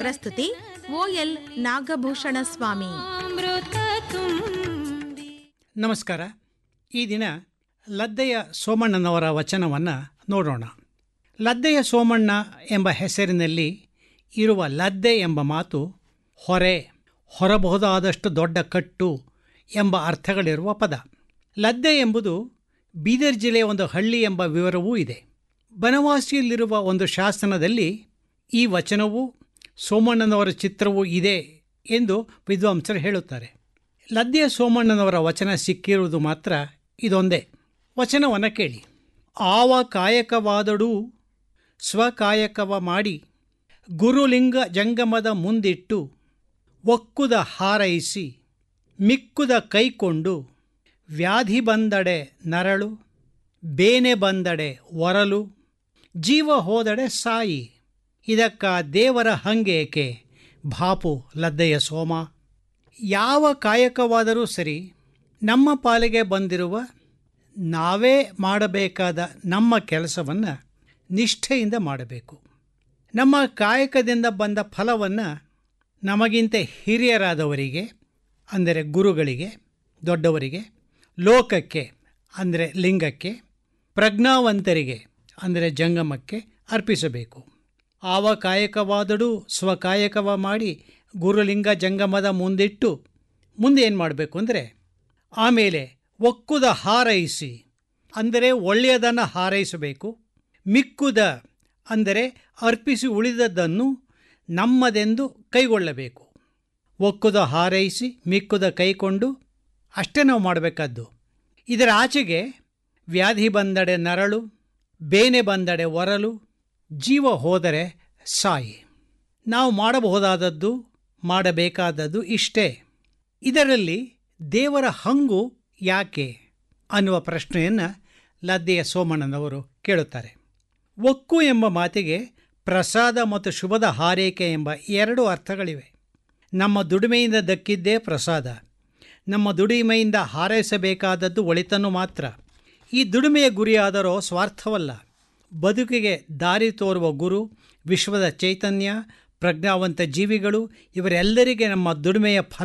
ಪ್ರಸ್ತುತಿ ಓಎಲ್ ನಾಗಭೂಷಣ ಸ್ವಾಮಿ ಅಮೃತ ತುಂಬಿ ನಮಸ್ಕಾರ ಈ ದಿನ ಲದ್ದೆಯ ಸೋಮಣ್ಣನವರ ವಚನವನ್ನು ನೋಡೋಣ ಲದ್ದೆಯ ಸೋಮಣ್ಣ ಎಂಬ ಹೆಸರಿನಲ್ಲಿ ಇರುವ ಲದ್ದೆ ಎಂಬ ಮಾತು ಹೊರೆ ಹೊರಬಹುದಾದಷ್ಟು ದೊಡ್ಡ ಕಟ್ಟು ಎಂಬ ಅರ್ಥಗಳಿರುವ ಪದ ಲದ್ದೆ ಎಂಬುದು ಬೀದರ್ ಜಿಲ್ಲೆಯ ಒಂದು ಹಳ್ಳಿ ಎಂಬ ವಿವರವೂ ಇದೆ ಬನವಾಸಿಯಲ್ಲಿರುವ ಒಂದು ಶಾಸನದಲ್ಲಿ ಈ ವಚನವೂ ಸೋಮಣ್ಣನವರ ಚಿತ್ರವೂ ಇದೆ ಎಂದು ವಿದ್ವಾಂಸರು ಹೇಳುತ್ತಾರೆ ಲದ್ದೆಯ ಸೋಮಣ್ಣನವರ ವಚನ ಸಿಕ್ಕಿರುವುದು ಮಾತ್ರ ಇದೊಂದೇ ವಚನವನ್ನು ಕೇಳಿ ಆವ ಕಾಯಕವಾದಡೂ ಸ್ವಕಾಯಕವ ಮಾಡಿ ಗುರುಲಿಂಗ ಜಂಗಮದ ಮುಂದಿಟ್ಟು ಒಕ್ಕುದ ಹಾರೈಸಿ ಮಿಕ್ಕುದ ಕೈಕೊಂಡು ವ್ಯಾಧಿ ಬಂದಡೆ ನರಳು ಬೇನೆ ಬಂದಡೆ ಒರಲು ಜೀವ ಹೋದಡೆ ಸಾಯಿ ಇದಕ್ಕ ದೇವರ ಹಂಗೇಕೆ ಭಾಪು ಲದ್ದೆಯ ಸೋಮ ಯಾವ ಕಾಯಕವಾದರೂ ಸರಿ ನಮ್ಮ ಪಾಲಿಗೆ ಬಂದಿರುವ ನಾವೇ ಮಾಡಬೇಕಾದ ನಮ್ಮ ಕೆಲಸವನ್ನು ನಿಷ್ಠೆಯಿಂದ ಮಾಡಬೇಕು ನಮ್ಮ ಕಾಯಕದಿಂದ ಬಂದ ಫಲವನ್ನು ನಮಗಿಂತ ಹಿರಿಯರಾದವರಿಗೆ ಅಂದರೆ ಗುರುಗಳಿಗೆ ದೊಡ್ಡವರಿಗೆ ಲೋಕಕ್ಕೆ ಅಂದರೆ ಲಿಂಗಕ್ಕೆ ಪ್ರಜ್ಞಾವಂತರಿಗೆ ಅಂದರೆ ಜಂಗಮಕ್ಕೆ ಅರ್ಪಿಸಬೇಕು ಆವ ಕಾಯಕವಾದಡೂ ಸ್ವಕಾಯಕವ ಮಾಡಿ ಗುರುಲಿಂಗ ಜಂಗಮದ ಮುಂದಿಟ್ಟು ಮುಂದೆ ಏನು ಮಾಡಬೇಕು ಅಂದರೆ ಆಮೇಲೆ ಒಕ್ಕುದ ಹಾರೈಸಿ ಅಂದರೆ ಒಳ್ಳೆಯದನ್ನು ಹಾರೈಸಬೇಕು ಮಿಕ್ಕುದ ಅಂದರೆ ಅರ್ಪಿಸಿ ಉಳಿದದ್ದನ್ನು ನಮ್ಮದೆಂದು ಕೈಗೊಳ್ಳಬೇಕು ಒಕ್ಕುದ ಹಾರೈಸಿ ಮಿಕ್ಕುದ ಕೈಕೊಂಡು ಅಷ್ಟೇ ನಾವು ಮಾಡಬೇಕಾದ್ದು ಇದರ ಆಚೆಗೆ ವ್ಯಾಧಿ ಬಂದಡೆ ನರಳು ಬೇನೆ ಬಂದಡೆ ಒರಲು ಜೀವ ಹೋದರೆ ಸಾಯಿ ನಾವು ಮಾಡಬಹುದಾದದ್ದು ಮಾಡಬೇಕಾದದ್ದು ಇಷ್ಟೇ ಇದರಲ್ಲಿ ದೇವರ ಹಂಗು ಯಾಕೆ ಅನ್ನುವ ಪ್ರಶ್ನೆಯನ್ನು ಲದ್ದೆಯ ಸೋಮಣ್ಣನವರು ಕೇಳುತ್ತಾರೆ ಒಕ್ಕು ಎಂಬ ಮಾತಿಗೆ ಪ್ರಸಾದ ಮತ್ತು ಶುಭದ ಹಾರೈಕೆ ಎಂಬ ಎರಡು ಅರ್ಥಗಳಿವೆ ನಮ್ಮ ದುಡಿಮೆಯಿಂದ ದಕ್ಕಿದ್ದೇ ಪ್ರಸಾದ ನಮ್ಮ ದುಡಿಮೆಯಿಂದ ಹಾರೈಸಬೇಕಾದದ್ದು ಒಳಿತನ್ನು ಮಾತ್ರ ಈ ದುಡಿಮೆಯ ಗುರಿಯಾದರೋ ಸ್ವಾರ್ಥವಲ್ಲ ಬದುಕಿಗೆ ದಾರಿ ತೋರುವ ಗುರು ವಿಶ್ವದ ಚೈತನ್ಯ ಪ್ರಜ್ಞಾವಂತ ಜೀವಿಗಳು ಇವರೆಲ್ಲರಿಗೆ ನಮ್ಮ ದುಡಿಮೆಯ ಫಲ